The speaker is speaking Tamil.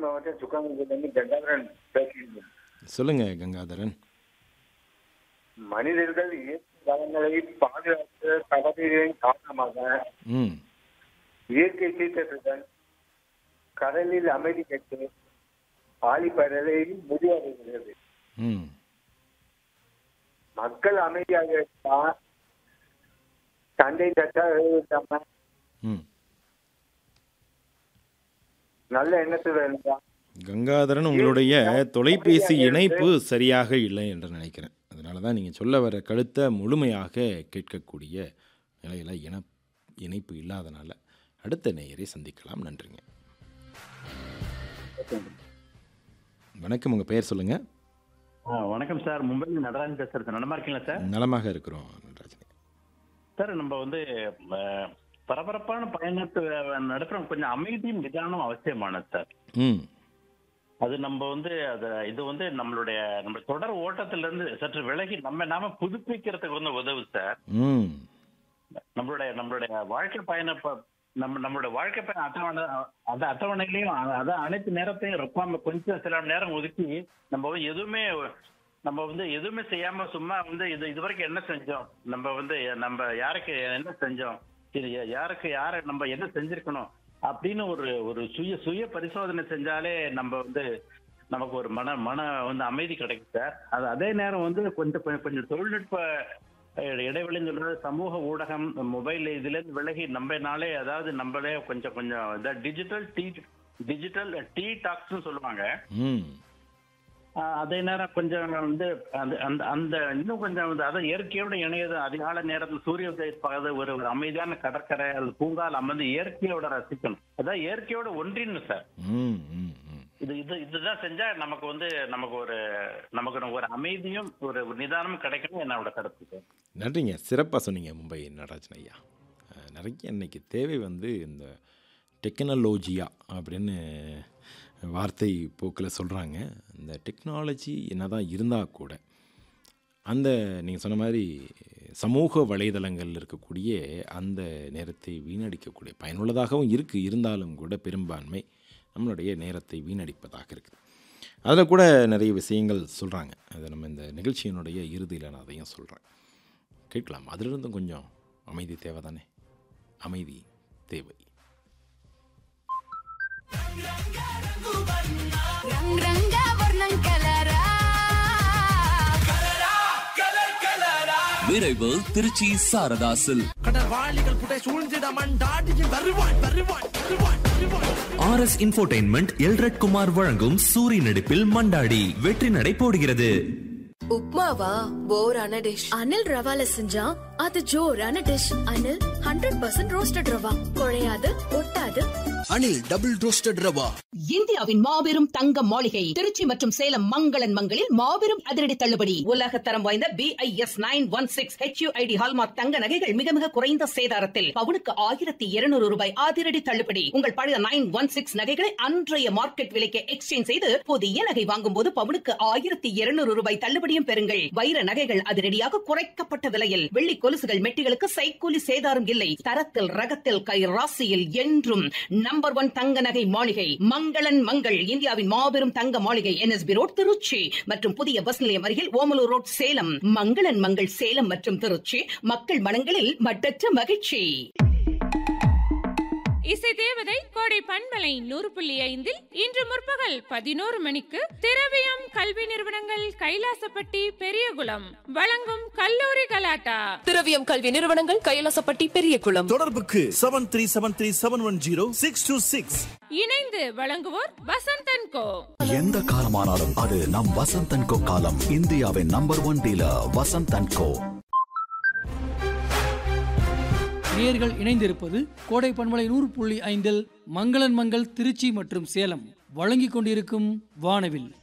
மாவட்டம் சுக்காங்குளத்திலிருந்து கங்காதரன் பேசுகிறேன் சொல்லுங்க கங்காதரன் மனிதர்கள் இயற்கை வளங்களை பாதுகாக்க தவறுகளின் காரணமாக ம் இயற்கை சீற்றத்துடன் கடலில் அமைதி கட்டு ஆழிப்படலை முடிவடைகிறது ம் மக்கள் அமைதியாக இருந்தா சண்டை தட்டாம ம் நல்ல எண்ணத்துல இருந்தா கங்காதரன் உங்களுடைய தொலைபேசி இணைப்பு சரியாக இல்லை என்று நினைக்கிறேன் அதனால தான் நீங்கள் சொல்ல வர கருத்தை முழுமையாக கேட்கக்கூடிய நிலையில் இன இணைப்பு இல்லாதனால அடுத்த நேயரை சந்திக்கலாம் நன்றிங்க வணக்கம் உங்கள் பெயர் சொல்லுங்கள் ஆ, வணக்கம் சார் மும்பையில் நடராஜன் பேசுறது சார் நலமா இருக்கீங்களா சார் நலமாக இருக்கிறோம் நடராஜன் சார் நம்ம வந்து ஆ, பரபரப்பான பயணத்தை நடத்துறோம் கொஞ்சம் அமைதியும் நிதானம் அவசியமானது சார் ம் அது நம்ம வந்து அது இது வந்து நம்மளுடைய நம்ம தொடர் ஓட்டத்துல இருந்து சற்று விலகி நம்ம நாம புதுப்பிக்கிறதுக்கு வந்து உதவு சார் ம் நம்மளுடைய நம்மளுடைய வாழ்க்கை பயண ப- நம்ம நம்மளுடைய வாழ்க்கை பயண அட்டவணை அந்த அட்டவணையிலையும் அ- அதான் அனைத்து நேரத்தையும் ரொம்ப கொஞ்சம் சில நேரம் ஒதுக்கி நம்ம வந்து எதுவுமே நம்ம வந்து எதுவுமே செய்யாம சும்மா வந்து இது இது வரைக்கும் என்ன செஞ்சோம் நம்ம வந்து நம்ம யாருக்கு என்ன செஞ்சோம் இது யா- யாருக்கு யாரை நம்ம என்ன செஞ்சிருக்கணும் அப்படின்னு ஒரு ஒரு சுய சுய பரிசோதனை செஞ்சாலே நம்ம வந்து நமக்கு ஒரு மன மன வந்து அமைதி கிடைக்கும் சார் அது அதே நேரம் வந்து கொஞ்சம் கொஞ்சம் கொஞ்சம் தொழில்நுட்ப அஹ், இடைவெளின்னு சொல்றது சமூக ஊடகம் மொபைல் இதுல இருந்து விலகி நம்மனாலே அதாவது நம்மளே கொஞ்சம் கொஞ்சம் டிஜிட்டல் டீ டிஜிட்டல் டீ டாக்ஸ்னு சொல்லுவாங்க ம் ஆஹ் அதே நேரம் கொஞ்சம் வந்து அந்த அந்த அந்த இன்னும் கொஞ்சம் வந்து அதான் இயற்கையோட இணையது அதிகாலை நேரத்தில் சூரிய உதயப்பாத ஒரு ஒரு அமைதியான கடற்கரை அல்லது பூங்கால் அமர்ந்து இயற்கையோட ரசிக்கணும் அதான் இயற்கையோட ஒன்றின்னு சார் ம் ம் ம் இது இது இதுதான் செஞ்சா நமக்கு வந்து நமக்கு ஒரு நமக்கு ஒரு அமைதியும் ஒரு ஒரு நிதானமும் கிடைக்கணும் என்னோட கருத்து சார் நன்றிங்க சிறப்பாக சொன்னீங்க மும்பை நடராஜன் ஐயா அஹ், நிறைய இன்னைக்கு தேவை வந்து இந்த டெக்னாலஜியா அப்படின்னு வார்த்தை போக்கில் சொல்கிறாங்க இந்த டெக்னாலஜி என்னதான் இருந்தால் கூட அந்த நீங்கள் சொன்ன மாதிரி சமூக வலைதளங்கள் இருக்கக்கூடிய அந்த நேரத்தை வீணடிக்கக்கூடிய பயனுள்ளதாகவும் இருக்குது இருந்தாலும் கூட பெரும்பான்மை நம்மளுடைய நேரத்தை வீணடிப்பதாக இருக்குது அதில் கூட நிறைய விஷயங்கள் சொல்கிறாங்க அதை நம்ம இந்த நிகழ்ச்சியினுடைய இறுதியில் நான் அதையும் சொல்கிறேன் கேட்கலாம் அதிலிருந்தும் கொஞ்சம் அமைதி தேவை தானே அமைதி தேவை రంగ్ రంగ వర్ణం కలరా விரைவு திருச்சி சாரதாசில் கடற்வாளிகள் புடை சூழ்ந்திட மண்டாடியும் வருவான் வருவான் வருவான் வருவான் R S infotainment Elred Kumar வழங்கும் சூரி நடிப்பில் மண்டாடி வெற்றி நடை போடுகிறது உப்மாவா போரான டிஷ் அனில் ரவால செஞ்சா அது ஜோரான dish Anil hundred percent roasted rava குழையாது ஒட்டாது அனில் டபுள் ரோஸ்டட் ரவா இந்தியாவின் மாபெரும் தங்க மாளிகை திருச்சி மற்றும் சேலம் மங்களன் மங்களில் மாபெரும் அதிரடி தள்ளுபடி உலக தரம் வாய்ந்த B I S nine one six HUID hallmark தங்க நகைகள் மிக மிக குறைந்த சேதாரத்தில் பவுனுக்கு ஆயிரத்தி இருநூறு ரூபாய் அதிரடி தள்ளுபடி உங்கள் பழைய நைன் ஒன் சிக்ஸ் நகைகளை அன்றைய மார்க்கெட் விலைக்கு எக்ஸ்சேஞ்ச் செய்து புதிய நகை வாங்கும் போது பவுனுக்கு ஆயிரத்தி இருநூறு ரூபாய் தள்ளுபடியும் பெறுங்கள் வைர நகைகள் அதிரடியாக குறைக்கப்பட்ட விலையில் வெள்ளி கொலுசுகள் மெட்டிகளுக்கு சைக்கூலி சேதாரம் இல்லை தரத்தில் ரகத்தில் கை ராசியில் என்றும் நம்பர் ஒன் தங்க நகை மாளிகை மங்களன் மங்கள் இந்தியாவின் மாபெரும் தங்க மாளிகை என்எஸ்பி ரோட் திருச்சி மற்றும் புதிய பஸ் நிலையம் அருகில் ஓமலூர் ரோட் சேலம் மங்களன் மங்கள் சேலம் மற்றும் திருச்சி மக்கள் மனங்களில் மட்டற்ற மகிழ்ச்சி இசை தேவதை கோடை பண்பலை நூறு புள்ளி ஐந்தில் இன்று முற்பகல் பதினோரு மணிக்கு திரவியம் கல்வி நிறுவனங்கள் கைலாசப்பட்டி பெரியகுளம் வழங்கும் கல்லூரி கலாட்டா திரவியம் கல்வி நிறுவனங்கள் கைலாசப்பட்டி பெரிய குளம் தொடர்புக்கு seven three seven three seven one zero six two six இணைந்து வழங்குவோர் வசந்தன் கோ எந்த காலமானாலும் அது நம் வசந்தன் கோ காலம் இந்தியாவின் number one dealer Vasanthan co நேர்கள் இணைந்திருப்பது கோடை பண்பலை நூறு புள்ளி ஐந்தில் மங்களன் மங்கள் திருச்சி மற்றும் சேலம் வழங்கிக் கொண்டிருக்கும் வானவில்